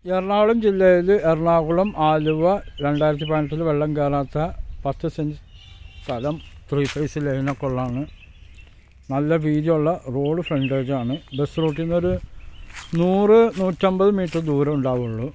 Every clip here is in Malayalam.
എറണാകുളം ജില്ലയിൽ എറണാകുളം ആലുവ രണ്ടായിരത്തി പതിനെട്ടിൽ വെള്ളം കയറാത്ത പത്ത് സെൻറ്റ് സ്ഥലം ത്രീ ഫേസ് ലൈനൊക്കെ ഉള്ളതാണ് നല്ല വീതിയുള്ള റോഡ് ഫ്രണ്ടേജാണ് ബസ് റൂട്ടിൽ നിന്നൊരു നൂറ് നൂറ്റമ്പത് മീറ്റർ ദൂരം ഉണ്ടാവുള്ളൂ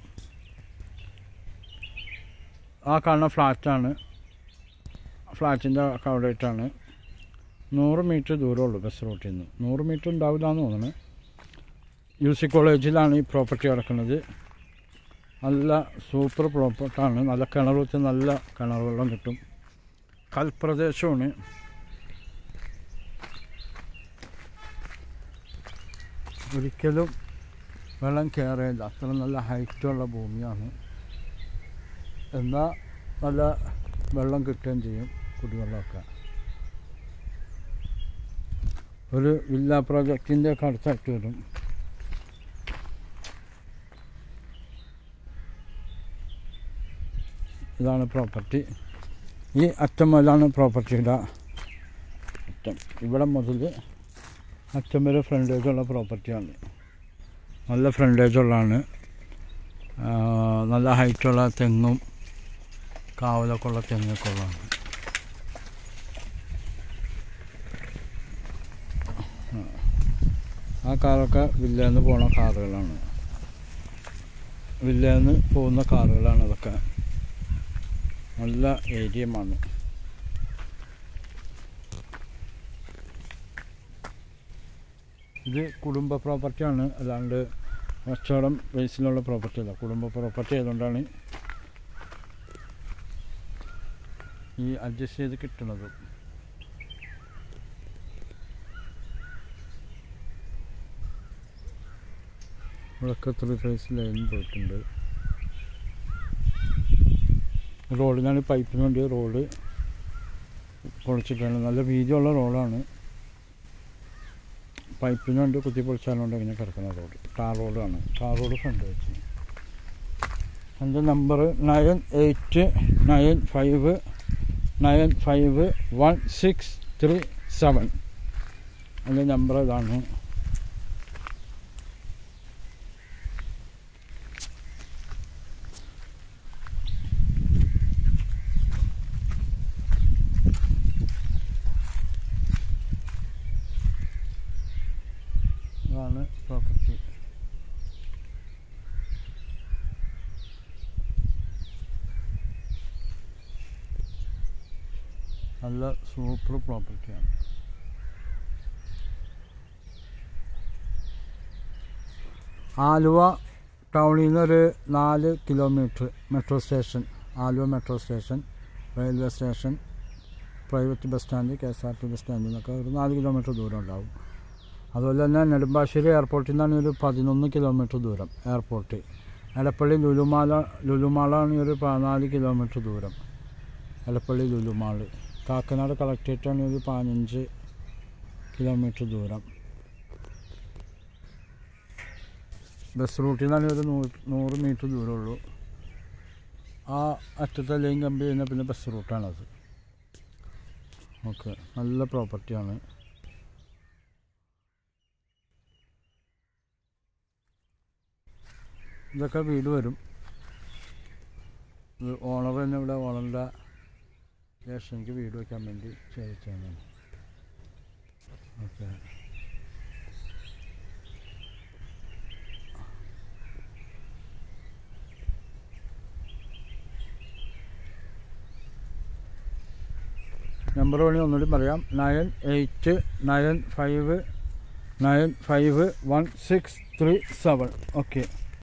ആ കാണുന്ന ഫ്ലാറ്റാണ് ഫ്ലാറ്റിൻ്റെ അവിടെയായിട്ടാണ് നൂറ് മീറ്റർ ദൂരമുള്ളൂ ബസ് റൂട്ടിൽ നിന്ന് നൂറ് മീറ്റർ ഉണ്ടാവില്ല എന്ന് തോന്നുന്നു യു സി കോളേജിലാണ് ഈ പ്രോപ്പർട്ടി കിടക്കുന്നത് നല്ല സൂപ്പർ പ്രോപ്പർട്ടാണ് നല്ല കിണർ വെച്ച് നല്ല കിണർ വെള്ളം കിട്ടും കൽപ്രദേശമാണ് ഒരിക്കലും വെള്ളം കയറിയില്ല അത്ര നല്ല ഹൈറ്റുള്ള ഭൂമിയാണ് എന്നാൽ നല്ല വെള്ളം കിട്ടുകയും ചെയ്യും കുടിവെള്ളമൊക്കെ ഒരു വില്ല പ്രോജക്റ്റിൻ്റെ ഒക്കെ അടുത്തായിട്ട് വരും ഇതാണ് പ്രോപ്പർട്ടി ഈ അറ്റം മുതലാണ് പ്രോപ്പർട്ടിയുടെ അറ്റം ഇവിടെ മുതൽ അറ്റം വരെ ഫ്രണ്ടേജുള്ള പ്രോപ്പർട്ടിയാണ് നല്ല ഫ്രണ്ടേജുള്ളതാണ് നല്ല ഹൈറ്റുള്ള തെങ്ങും കാവലൊക്കെ ഉള്ള തെങ്ങൊക്കെ ഉള്ളതാണ് ആ കാറൊക്കെ വില്ലേന്ന് പോണ കാറുകളാണ് വില്ലേന്ന് പോകുന്ന കാറുകളാണ് അതൊക്കെ നല്ല ഏരിയമാണ് ഇത് കുടുംബ പ്രോപ്പർട്ടിയാണ് അല്ലാണ്ട് കച്ചവടം ബേസിലുള്ള പ്രോപ്പർട്ടി അല്ല കുടുംബ പ്രോപ്പർട്ടി ആയതുകൊണ്ടാണ് ഈ അഡ്ജസ്റ്റ് ചെയ്ത് കിട്ടുന്നത് ഇവിടെയൊക്കെ ത്രീ ഫേസ് ലൈൻ പോയിട്ടുണ്ട് റോഡിനാണ് പൈപ്പിന് വേണ്ടി റോഡ് പൊളിച്ചിട്ടാണ് നല്ല വീതിയുള്ള റോഡാണ് പൈപ്പിന് വേണ്ടി കുത്തി പൊളിച്ചാലുകൊണ്ട് ഇങ്ങനെ കിടക്കുന്ന റോഡ് ടാർ റോഡാണ് ടാർ റോഡ് ഫ്രണ്ട് വെച്ച് എൻ്റെ number nine eight nine five nine five one six three seven എൻ്റെ നമ്പർ ഇതാണ് ഇതാണ് പ്രോപ്പർട്ടി നല്ല സൂപ്പർ പ്രോപ്പർട്ടിയാണ് ആലുവ ടൗണിൽ നിന്നൊരു നാല് kilometre metro station Aluva metro station railway station private bus stand K S R T bus സ്റ്റാൻഡിൽ നിന്നൊക്കെ ഒരു നാല് കിലോമീറ്റർ ദൂരം ഉണ്ടാവും അതുപോലെ തന്നെ നെടുമ്പാശ്ശേരി എയർപോർട്ടിൽ നിന്നാണ് ഒരു പതിനൊന്ന് കിലോമീറ്റർ ദൂരം എയർപോർട്ട് എടപ്പള്ളി ലുലുമാല ലുലുമാളാണ് ഒരു പതിനാല് കിലോമീറ്റർ ദൂരം എടപ്പള്ളി ലുലുമാൾ കാക്കനാട് കളക്ട്രേറ്റാണ് ഒരു പതിനഞ്ച് കിലോമീറ്റർ ദൂരം ബസ് റൂട്ടിൽ നിന്നാണ് ഒരു നൂറ് നൂറ് മീറ്റർ ദൂരമുള്ളൂ ആ അറ്റത്തെ ലൈൻ കമ്പി കഴിഞ്ഞാൽ പിന്നെ ബസ് റൂട്ടാണത് ഓക്കെ നല്ല പ്രോപ്പർട്ടിയാണ് ഇതൊക്കെ വീട് വരും ഇത് ഓണർ തന്നെ ഇവിടെ ഓണറിൻ്റെ ശേഷം എനിക്ക് വീട് വയ്ക്കാൻ വേണ്ടി ചോദിച്ചാണ് ഓക്കെ നമ്പർ വേണി ഒന്നുകൂടി പറയാം nine eight nine five nine five one six three seven okay